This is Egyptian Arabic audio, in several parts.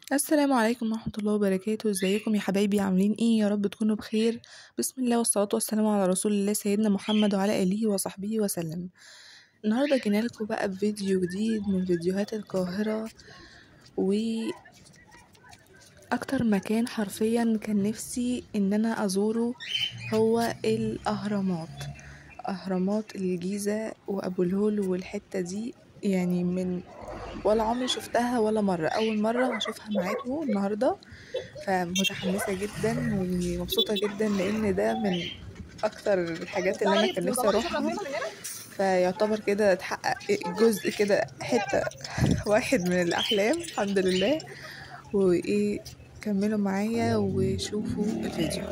السلام عليكم ورحمة الله وبركاته ازيكم يا حبايبي عاملين ايه يا رب تكونوا بخير بسم الله والصلاة والسلام على رسول الله سيدنا محمد وعلى آله وصحبه وسلم النهاردة جينا لكم بقى بفيديو جديد من فيديوهات القاهرة و أكتر مكان حرفيا كان نفسي إن أنا أزوره هو الأهرامات أهرامات الجيزة وأبو الهول والحتة دي يعني من ولا عمري شفتها ولا مرة أول مرة هشوفها معاكم النهاردة فمتحمسة جدا ومبسوطة جدا لأن ده من أكتر الحاجات اللي أنا كان نفسي أروحها فيعتبر كده اتحقق جزء كده حتة واحد من الأحلام الحمد لله وإيه كملوا معايا وشوفوا الفيديو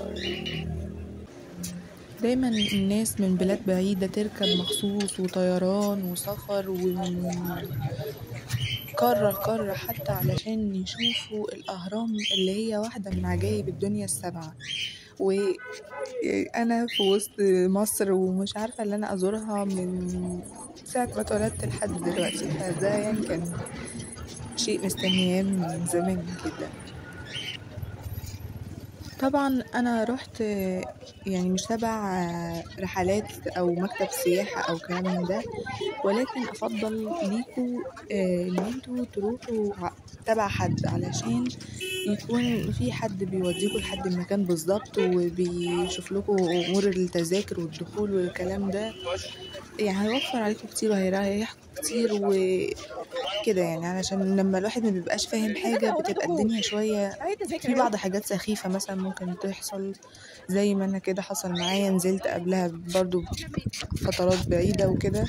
دايما الناس من بلاد بعيدة تركب مخصوص وطيران وسفر ومن قارة لقارة حتى علشان يشوفوا الأهرام اللي هي واحدة من عجائب الدنيا السبعة وأنا في وسط مصر ومش عارفة اللي أنا أزورها من ساعة ما اتولدت لحد دلوقتي فده يعني كان شيء مستنياه من زمان جدا طبعا انا رحت يعني مش تبع رحلات او مكتب سياحة او كلام من ده ولكن افضل ليكوا ان انتوا تروحوا تبع حد علشان يكون في حد بيوديكوا لحد المكان بالظبط وبيشوف لكم امور التذاكر والدخول والكلام ده يعني هيوفر عليكم كتير وهيريحكم كتير وكده يعني علشان لما الواحد ما بيبقاش فاهم حاجة بتبقى الدنيا شوية في بعض حاجات سخيفة مثلا ممكن تحصل زي ما انا كده حصل معايا نزلت قبلها برضو فترات بعيدة وكده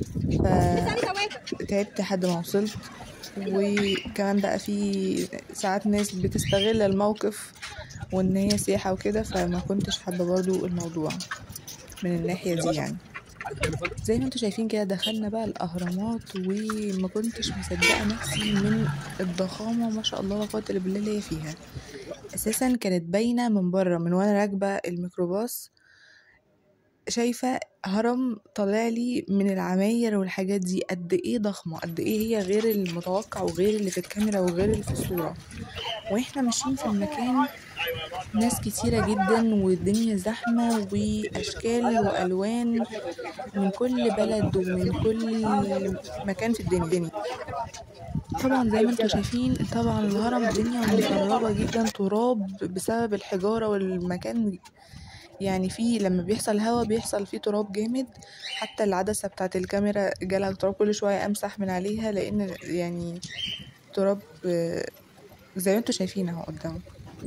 فتعبت لحد ما وصلت وكمان بقى في ساعات ناس بتستغل الموقف وان هي سياحة وكده فما كنتش حابة برضو الموضوع من الناحية دي يعني زي ما انتوا شايفين كده دخلنا بقى الاهرامات وما كنتش مصدقه نفسي من الضخامه ما شاء الله لا قوه الا بالله اللي هي فيها اساسا كانت باينه من بره من وانا راكبه الميكروباص شايفه هرم طالع لي من العماير والحاجات دي قد ايه ضخمه قد ايه هي غير المتوقع وغير اللي في الكاميرا وغير اللي في الصوره واحنا ماشيين في المكان ناس كتيرة جدا والدنيا زحمة وأشكال وألوان من كل بلد ومن كل مكان في الدنيا طبعا زي ما انتم شايفين طبعا الهرم الدنيا متربة جدا تراب بسبب الحجارة والمكان يعني في لما بيحصل هوا بيحصل فيه تراب جامد حتى العدسة بتاعت الكاميرا جالها تراب كل شوية امسح من عليها لان يعني تراب زي ما انتم شايفين اهو قدامكم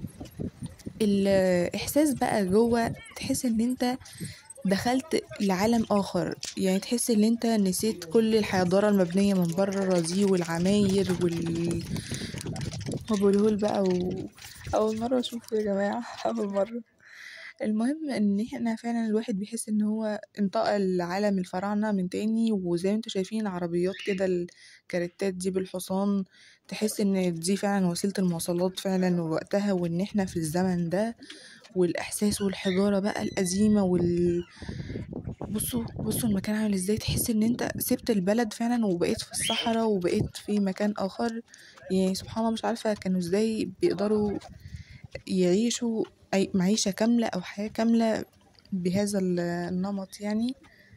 الاحساس بقى جوه تحس ان انت دخلت لعالم اخر يعني تحس ان انت نسيت كل الحضاره المبنيه من بره دي والعماير وال ابو الهول بقى و... اول مره اشوفه يا جماعه اول مره المهم ان احنا فعلا الواحد بيحس ان هو انتقل لعالم الفراعنه من تاني وزي ما انتوا شايفين العربيات كده الكاريتات دي بالحصان تحس ان دي فعلا وسيله المواصلات فعلا وقتها وان احنا في الزمن ده والاحساس والحجاره بقى القديمه وال بصوا بصوا المكان عامل ازاي تحس ان انت سبت البلد فعلا وبقيت في الصحراء وبقيت في مكان اخر يعني سبحان الله مش عارفه كانوا ازاي بيقدروا يعيشوا أي معيشة كاملة أو حياة كاملة بهذا النمط يعني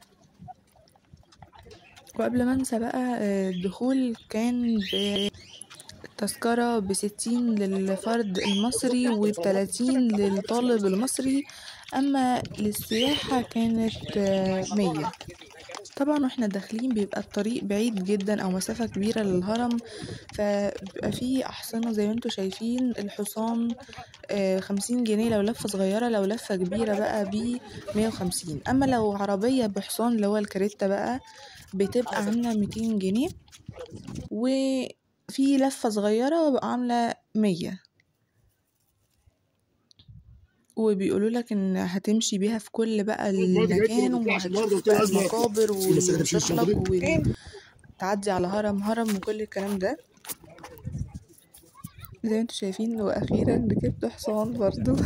وقبل ما انسى بقى الدخول كان التذكرة بستين للفرد المصري وبتلاتين للطالب المصري أما للسياحة كانت مية طبعا واحنا داخلين بيبقى الطريق بعيد جدا او مسافة كبيرة للهرم فبيبقى فيه احصنة زي ما انتوا شايفين الحصان خمسين جنيه لو لفة صغيرة لو لفة كبيرة بقى بمية وخمسين اما لو عربية بحصان اللي هو الكاريتا بقى بتبقى عاملة ميتين جنيه وفي لفة صغيرة بقى عاملة مية وبيقولوا لك ان هتمشي بيها في كل بقى المكان وهتشوف بقى المقابر وتطلق وتعدي على هرم هرم وكل الكلام ده زي ما انتوا شايفين واخيرا ركبت حصان برضو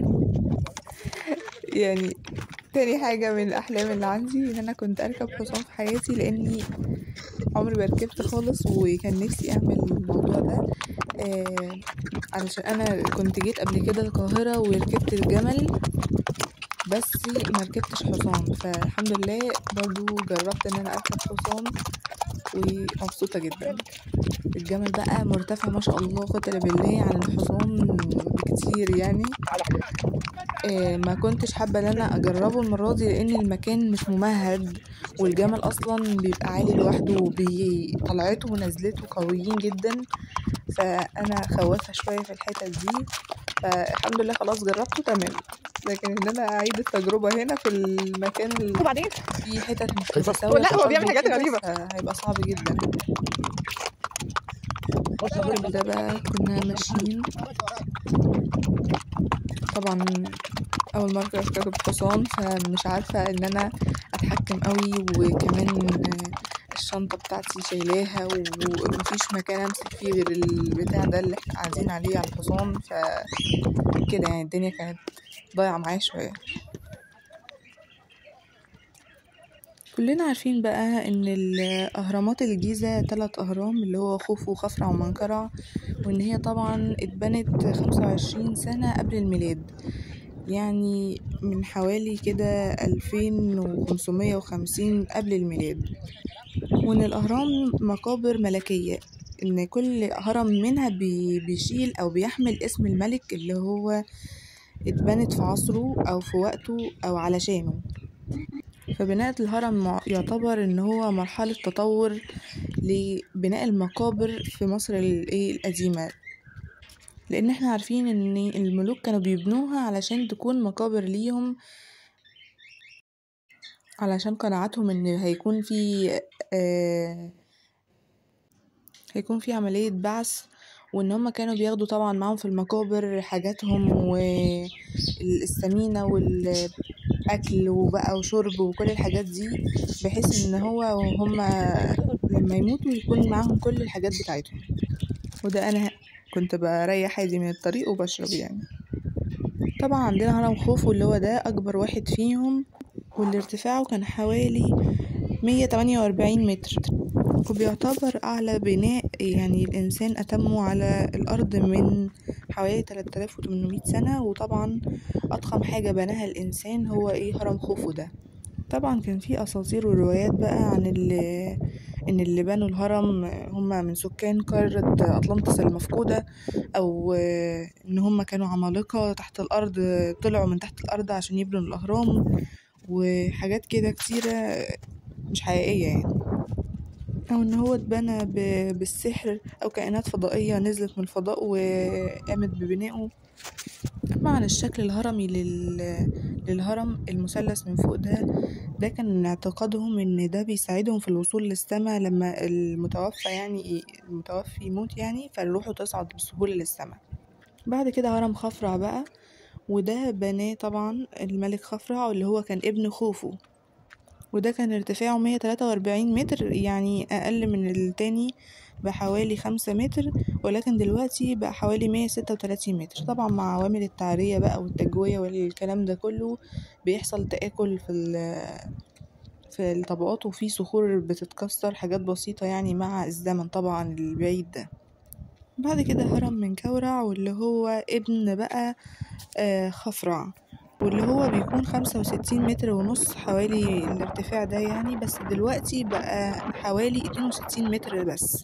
يعني تاني حاجة من الأحلام اللي عندي إن أنا كنت أركب حصان في حياتي لأني عمري ما ركبت خالص وكان نفسي أعمل الموضوع ده آه علشان انا كنت جيت قبل كده القاهرة وركبت الجمل بس ما ركبتش حصان فالحمد لله برضو جربت ان انا اركب حصان ومبسوطة جدا الجمل بقى مرتفع ما شاء الله قتل بالله عن الحصان بكتير يعني آه ما كنتش حابة ان انا اجربه المرة دي لان المكان مش ممهد والجمل اصلا بيبقى عالي لوحده وطلعته ونزلته قويين جدا فانا خوافة شوية في الحتت دي فالحمد لله خلاص جربته تمام لكن ان انا اعيد التجربة هنا في المكان اللي وبعدين فيه حتت مش بس- متساوية لا، في هو الأرض بيعمل حاجات وكده، غريبة. فهيبقى صعب جدا الراجل ده بقى كنا ماشيين طبعا اول مره اركب حصان فمش عارفه ان انا اتحكم قوي وكمان آه، الشنطه بتاعتي شايلاها ومفيش مكان امسك فيه غير البتاع ده اللي احنا قاعدين عليه على الحصان فكده يعني الدنيا كانت ضايعه معايا شويه كلنا عارفين بقى ان الاهرامات الجيزة تلات اهرام اللي هو خوفو وخفرع ومنقرع وان هي طبعا اتبنت خمسة وعشرين سنة قبل الميلاد يعني من حوالي كده ألفين وخمسمية وخمسين قبل الميلاد وإن الأهرام مقابر ملكية إن كل هرم منها بي- بيشيل أو بيحمل اسم الملك اللي هو اتبنت في عصره أو في وقته أو علشانه فبناء الهرم مع- يعتبر إن هو مرحلة تطور لبناء المقابر في مصر الإيه القديمة لأن احنا عارفين إن الملوك كانوا بيبنوها علشان تكون مقابر ليهم علشان قناعتهم إن هيكون في آه هيكون في عملية بعث وإن هما كانوا بياخدوا طبعا معاهم في المقابر حاجاتهم والسمينة والأكل وبقى وشرب وكل الحاجات دي بحيث إن هو هما لما يموتوا يكون معاهم كل الحاجات بتاعتهم وده أنا كنت بريح عادي من الطريق وبشرب يعني طبعا عندنا هرم خوفو اللي هو ده أكبر واحد فيهم واللي ارتفاعه كان حوالي مية تمانية وأربعين متر وبيعتبر أعلى بناء يعني الإنسان أتمه على الأرض من حوالي 3800 سنة وطبعا أضخم حاجة بناها الإنسان هو إيه هرم خوفو ده طبعا كان في أساطير وروايات بقى عن اللي إن اللي بنوا الهرم هم من سكان قارة أطلانتس المفقودة أو إن هم كانوا عمالقة تحت الأرض طلعوا من تحت الأرض عشان يبنوا الأهرام وحاجات كده كتيرة مش حقيقية يعني أو إن هو اتبنى ب- بالسحر أو كائنات فضائية نزلت من الفضاء وقامت ببنائه أما عن الشكل الهرمي لل... للهرم المثلث من فوق ده ده كان من اعتقادهم إن ده بيساعدهم في الوصول للسماء لما المتوفى يعني المتوفي يموت يعني فالروح تصعد بسهولة للسماء بعد كده هرم خفرع بقى وده بناه طبعا الملك خفرع اللي هو كان ابن خوفو وده كان ارتفاعه مية تلاتة وأربعين متر يعني أقل من التاني بحوالي خمسة متر ولكن دلوقتي بقى حوالي مية ستة وتلاتين متر طبعا مع عوامل التعرية بقى والتجوية والكلام ده كله بيحصل تآكل في ال- في الطبقات وفي صخور بتتكسر حاجات بسيطة يعني مع الزمن طبعا البعيد ده بعد كده هرم من كورع واللي هو ابن بقى آه، خفرع واللي هو بيكون خمسة وستين متر ونص حوالي الارتفاع ده يعني بس دلوقتي بقى حوالي اتنين وستين متر بس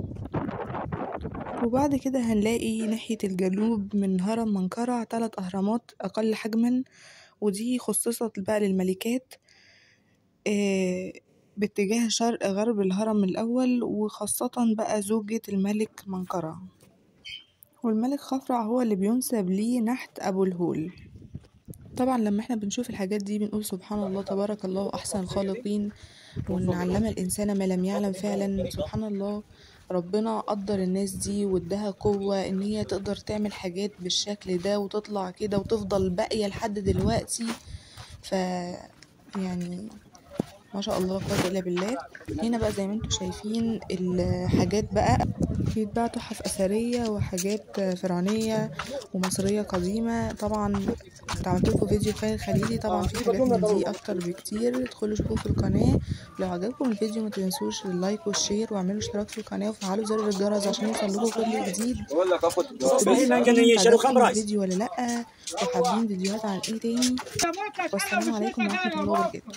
وبعد كده هنلاقي ناحية الجنوب من هرم منقرع تلات أهرامات أقل حجما ودي خصصت بقى للملكات آه، باتجاه شرق غرب الهرم الأول وخاصة بقى زوجة الملك منقرع والملك خفرع هو اللي بينسب ليه نحت أبو الهول طبعا لما احنا بنشوف الحاجات دي بنقول سبحان الله تبارك الله أحسن الخالقين وإن علم الإنسان ما لم يعلم فعلا سبحان الله ربنا قدر الناس دي واداها قوة إن هي تقدر تعمل حاجات بالشكل ده وتطلع كده وتفضل باقية لحد دلوقتي ف يعني ما شاء الله لا قوه الا بالله هنا بقى زي ما انتم شايفين الحاجات بقى بيتباع تحف اثريه وحاجات فرعونيه ومصريه قديمه طبعا كنت عملت لكم فيديو خالد الخليلي طبعا في حاجات من دي اكتر بكتير ادخلوا شوفوا في القناه لو عجبكم الفيديو ما تنسوش اللايك والشير واعملوا اشتراك في القناه وفعلوا زر الجرس عشان يوصل لكم كل جديد بقول لك اخد اكتبوا لي كان في يشتروا التعليقات خمر عايز. الفيديو ولا لا وحابين فيديوهات عن ايه تاني والسلام عليكم ورحمه الله وبركاته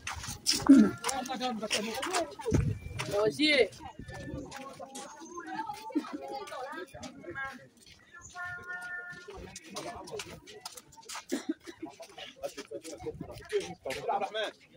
وزير عبد الرحمن